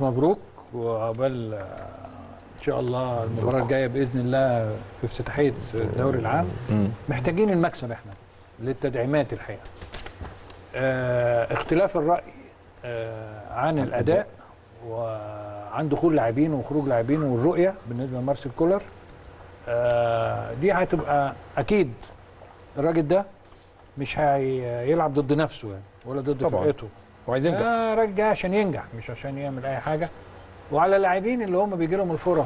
الف مبروك وعقبال آه، ان شاء الله المباراه الجايه باذن الله في افتتاحيه الدوري العام محتاجين المكسب احنا للتدعيمات الحقيقه آه اختلاف الراي آه عن الاداء وعن دخول لاعبين وخروج لاعبين والرؤيه بالنسبه لمارسيل كولر آه دي هتبقى اكيد الراجل ده مش هيلعب ضد نفسه يعني ولا ضد طبعاً. فرقته وعايز ينجح آه راجل جاي عشان ينجح مش عشان يعمل اي حاجه وعلى اللاعبين اللي هم بيجي لهم الفرص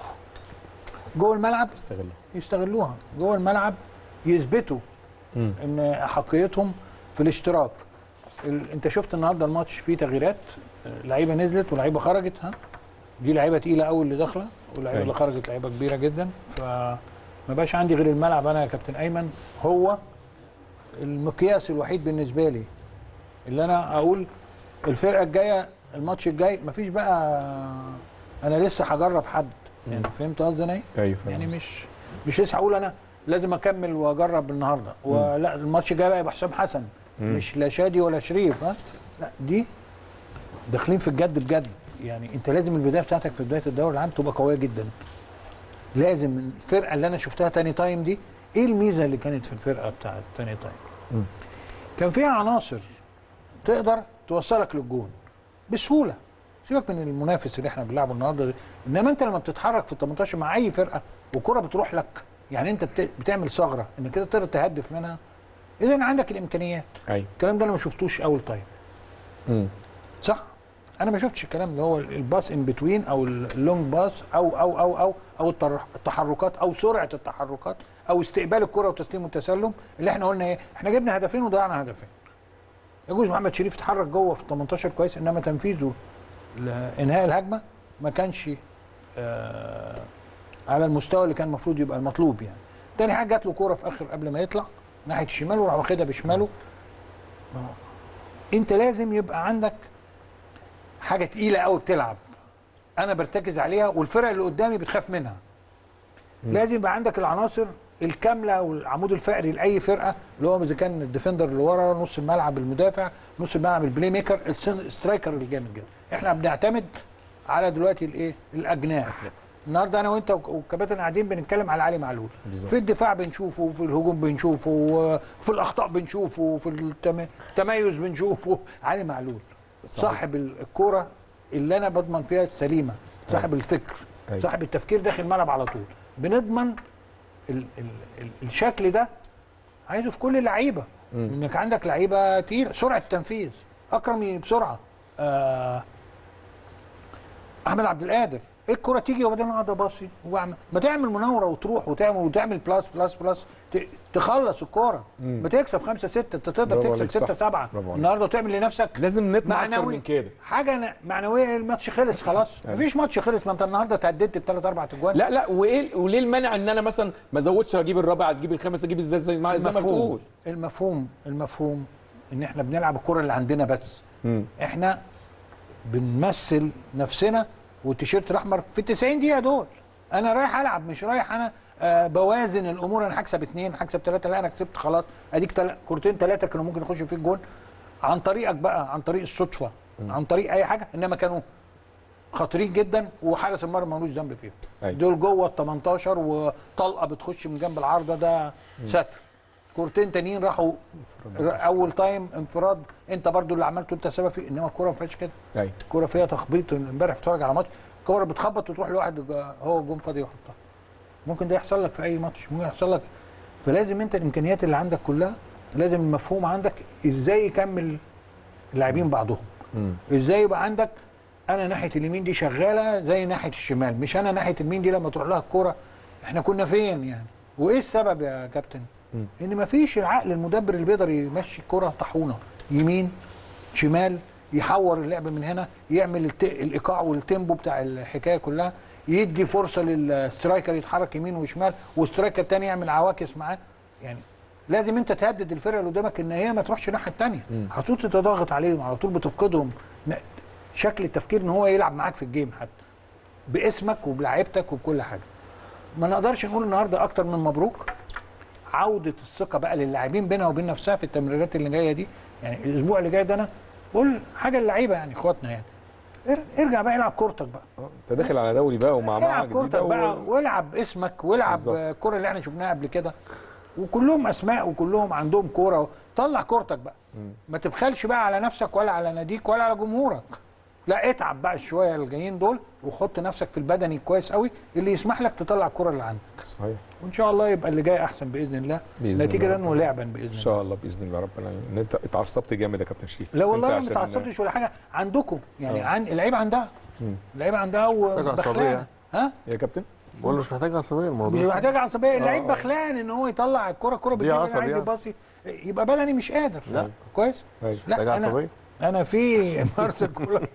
جوه الملعب استغل يستغلوها جوه الملعب يثبتوا مم. ان احقيتهم في الاشتراك ال... انت شفت النهارده الماتش فيه تغييرات آه، لعيبه نزلت ولعيبه خرجت ها دي لعيبه تقيله قوي اللي داخله واللعيبه أيوة. اللي خرجت لعيبه كبيره جدا فما بقاش عندي غير الملعب انا يا كابتن ايمن هو المقياس الوحيد بالنسبه لي اللي انا اقول الفرقه الجايه الماتش الجاي مفيش بقى انا لسه هجرب حد يعني فهمت قصدي انا ايه؟ ايوه فاهم. يعني مش مش لسه هقول انا لازم اكمل واجرب النهارده ولا الماتش الجاي بقى يبقى حسام حسن مش لا شادي ولا شريف ها لا دي داخلين في الجد بجد يعني انت لازم البدايه بتاعتك في بدايه الدوري العام تبقى قويه جدا لازم الفرقه اللي انا شفتها تاني تايم دي ايه الميزه اللي كانت في الفرقه بتاعت تاني تايم كان فيها عناصر تقدر توصلك للجون بسهوله سيبك من المنافس اللي احنا بنلعبه النهارده ده. انما انت لما بتتحرك في ال 18 مع اي فرقه والكره بتروح لك يعني انت بت- بتعمل ثغره انك كده تقدر تهدف منها اذا عندك الامكانيات ايوه الكلام ده انا ما شفتوش اول تايم مم. صح انا ما شفتش الكلام اللي هو الباس ان بتوين او اللونج باس او او او او او التر- التحركات او سرعه التحركات او استقبال الكره وتسليم والتسلم اللي احنا قلنا ايه احنا جبنا هدفين وضيعنا هدفين يجوز محمد شريف اتحرك جوه في ال 18 كويس انما تنفيذه لانهاء الهجمه ما كانش آه على المستوى اللي كان المفروض يبقى المطلوب يعني تاني حاجه جات له كوره في اخر قبل ما يطلع ناحيه الشمال وراح واخدها بشماله ما هو انت لازم يبقى عندك حاجه تقيله قوي بتلعب انا برتكز عليها والفرق اللي قدامي بتخاف منها لازم يبقى عندك العناصر الكامله والعمود الفقري لاي فرقه اللي هو اذا كان الديفندر اللي ورا نص الملعب المدافع نص الملعب البلاي ميكر السترايكر اللي جامد جدا احنا بنعتمد على دلوقتي الايه الاجناح النهارده انا وانت والكباتن قاعدين بنتكلم على علي معلول بالظبط. في الدفاع بنشوفه وفي الهجوم بنشوفه وفي الاخطاء بنشوفه وفي التم- التميز بنشوفه علي معلول صحيح. صاحب الكوره اللي انا بضمن فيها السليمه صاحب الفكر أيوة. صاحب التفكير داخل الملعب على طول بنضمن ال ال ال الشكل ده عايزه في كل اللعيبه انك عندك لعيبه تقيله سرعه التنفيذ اكرم بسرعه آه احمد عبد القادر ايه الكره تيجي وبعدين اقعد اباصي واعمل ما تعمل مناوره وتروح وتعمل وتعمل بلاس بلاس بلاس ت- تخلص الكوره ما تكسب خمسة ستة انت تقدر برافو تكسب عليك، ستة صح. سبعة برافو عليك. النهارده وتعمل لنفسك لازم نطمع اكتر معنوي من كده حاجه ن- معنويه الماتش خلص خلاص مفيش ماتش خلص ما انت النهارده اتهددت بثلاث اربع اجوان لا لا وايه وليه المانع ان انا مثلا ما ازودش اجيب الرابع اجيب الخامس اجيب ازاي زي ما زي ما المفهوم بتقول المفهوم المفهوم ان احنا بنلعب الكره اللي عندنا بس مم. احنا بنمثل نفسنا والتيشيرت الاحمر في ال 90 دقيقه دول انا رايح العب مش رايح انا آه بوازن الامور انا هكسب اثنين هكسب ثلاثه لا انا كسبت خلاص اديك تل... كورتين ثلاثه كانوا ممكن يخشوا فيك جول عن طريقك بقى عن طريق الصدفه عن طريق اي حاجه انما كانوا خطيرين جدا وحارس المرمى ملوش ذنب فيهم أيوة. دول جوه ال 18 وطلقه بتخش من جنب العارضه ده ستر كورتين تانيين راحوا ر- اول تايم انفراد انت برضو اللي عملته انت سبب فيه انما الكوره ما فيهاش كده ايوه الكوره فيها تخبيط امبارح بتتفرج على ماتش الكوره بتخبط وتروح لواحد جا- هو جون فاضي يحطها ممكن ده يحصل لك في اي ماتش ممكن يحصل لك فلازم انت الامكانيات اللي عندك كلها لازم المفهوم عندك ازاي يكمل اللاعبين بعضهم ازاي يبقى عندك انا ناحيه اليمين دي شغاله زي ناحيه الشمال مش انا ناحيه اليمين دي لما تروح لها الكوره احنا كنا فين يعني وايه السبب يا كابتن ان مفيش العقل المدبر اللي بيقدر يمشي الكوره طاحونه يمين شمال يحور اللعب من هنا يعمل الت... الايقاع والتيمبو بتاع الحكايه كلها يدي فرصه للسترايكر يتحرك يمين وشمال وسترايكر تاني يعمل عواكس معاه يعني لازم انت تهدد الفرقه اللي قدامك ان هي ما تروحش الناحيه الثانيه على طول تتضاغط عليهم على طول بتفقدهم ن- شكل التفكير ان هو يلعب معاك في الجيم حتى باسمك وبلعيبتك وبكل حاجه ما نقدرش نقول النهارده اكتر من مبروك عوده الثقه بقى للاعبين بينها وبين نفسها في التمريرات اللي جايه دي يعني الاسبوع اللي جاي ده انا بقول حاجه للعيبه يعني اخواتنا يعني ار- ارجع بقى العب كورتك بقى آه، انت داخل على دوري بقى ومع العب كورتك بقى و... والعب اسمك والعب بالظبط. آه، الكوره اللي احنا شفناها قبل كده وكلهم اسماء وكلهم عندهم كوره طلع كورتك بقى ما تبخلش بقى على نفسك ولا على ناديك ولا على جمهورك لا اتعب بقى الشويه الجايين دول وحط نفسك في البدني كويس قوي اللي يسمح لك تطلع الكوره اللي عندك صحيح وان شاء الله يبقى اللي جاي احسن باذن الله بإذن نتيجه الله. ولعبا باذن ان الله شاء الله باذن الله رب العالمين ان انت اتعصبت جامد يا كابتن شريف لا بس والله انت انا ما عشان- تعصبتش ولا حاجه عندكم يعني آه. عن اللعيبه عندها مم. اللعيبه عندها وبخلانه عصبية. ها يا كابتن بقول له مش محتاج عصبيه الموضوع مش سهل. محتاج عصبيه اللعيب آه. بخلان ان هو يطلع الكره الكره بتجيب عصبي عايز يعني. يباصي يبقى بدني مش قادر لا. كويس أيوة. لا محتاج انا عصبيه انا في مارسيل كولر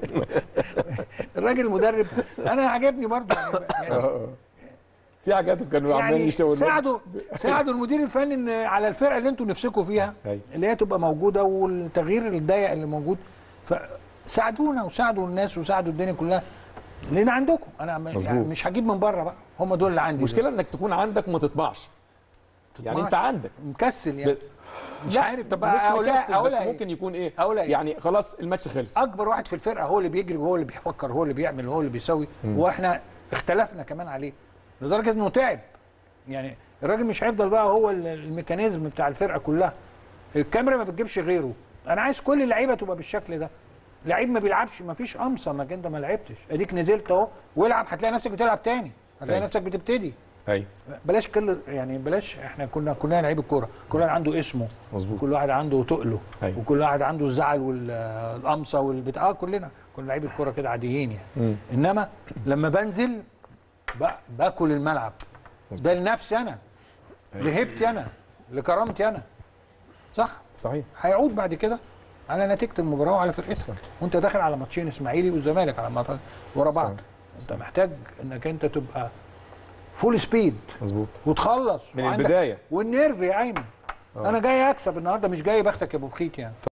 الراجل المدرب انا عجبني برضه يعني, آه، يعني, آه. في حاجات كانوا عاملين يعني يشاوروا ساعدوا ساعدوا المدير الفني ان على الفرقه اللي انتوا نفسكم فيها أيوة. اللي هي تبقى موجوده والتغيير الضيق اللي موجود فساعدونا وساعدوا الناس وساعدوا الدنيا كلها لان عندكم انا م- مظبوط. يعني مش هجيب من بره بقى هم دول اللي عندي المشكله انك تكون عندك وما تطمعش يعني انت عندك مكسل يعني ب- مش لا، عارف طب مش اقول مكسل اقول بس ممكن يكون ايه أقول إيه؟ يعني خلاص الماتش خلص اكبر واحد في الفرقه هو اللي بيجري وهو اللي بيفكر هو اللي بيعمل هو اللي بيسوي واحنا اختلفنا كمان عليه لدرجه انه تعب يعني الراجل مش هيفضل بقى هو ال- الميكانيزم بتاع الفرقه كلها الكاميرا ما بتجيبش غيره انا عايز كل اللعيبه تبقى بالشكل ده لعيب ما بيلعبش ما فيش قمصه انك انت ما لعبتش اديك نزلت اهو والعب هتلاقي نفسك بتلعب تاني هتلاقي أيوة. نفسك بتبتدي ايوه بلاش كل يعني بلاش احنا كنا كلنا لعيب الكوره كل واحد عنده اسمه مظبوط. كل واحد عنده تقله أيوة. وكل واحد عنده الزعل والقمصه والبتاع آه كلنا كل لعيب الكوره كده عاديين يعني مم. انما لما بنزل ب- باكل الملعب ده لنفسي انا لهيبتي انا لكرامتي انا صح صحيح هيعود بعد كده على نتيجه المباراه وعلى فرقتك وانت داخل على ماتشين اسماعيلي والزمالك على ماتش ورا بعض انت محتاج انك انت تبقى فول سبيد مظبوط وتخلص من وعندك- البداية. والنيرف يا ايمن انا جاي اكسب النهارده مش جاي بختك يا ابو بخيت يعني